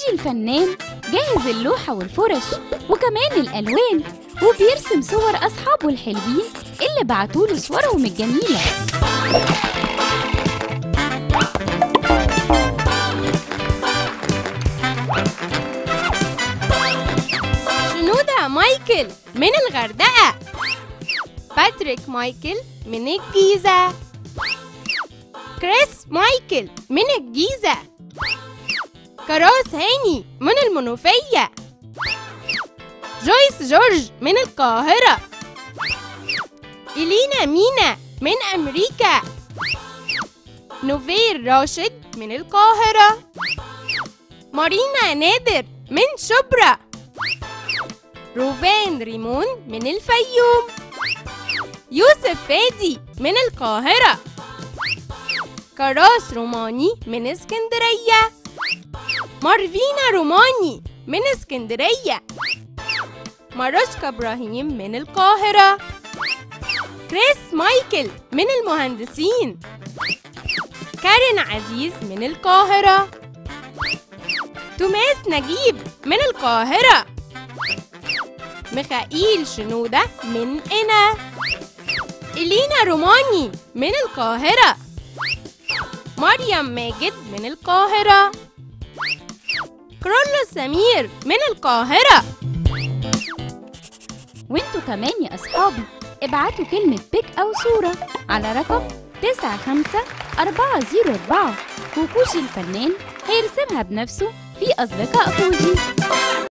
الفنان جاهز اللوحة والفرش وكمان الألوان وبيرسم صور أصحابه الحلوين اللي بعتوله صورهم الجميلة شنودة مايكل من الغردقة باتريك مايكل من الجيزة كريس مايكل من الجيزة كراس هاني من المنوفية جويس جورج من القاهرة إلينا مينا من أمريكا نوفير راشد من القاهرة مارينا نادر من شبرا روفان ريمون من الفيوم يوسف فادي من القاهرة كراس روماني من اسكندرية مارفينا روماني من اسكندرية ماروشكا إبراهيم من القاهرة كريس مايكل من المهندسين كارين عزيز من القاهرة توماس نجيب من القاهرة ميخائيل شنودة من قنا إلينا روماني من القاهرة مريم ماجد من القاهرة كرولو سمير من القاهرة وانتوا كمان يا أصحابي ابعتوا كلمة بيك أو صورة على رقم 95404 وكوشي الفنان هيرسمها بنفسه في أصدقاء كوجي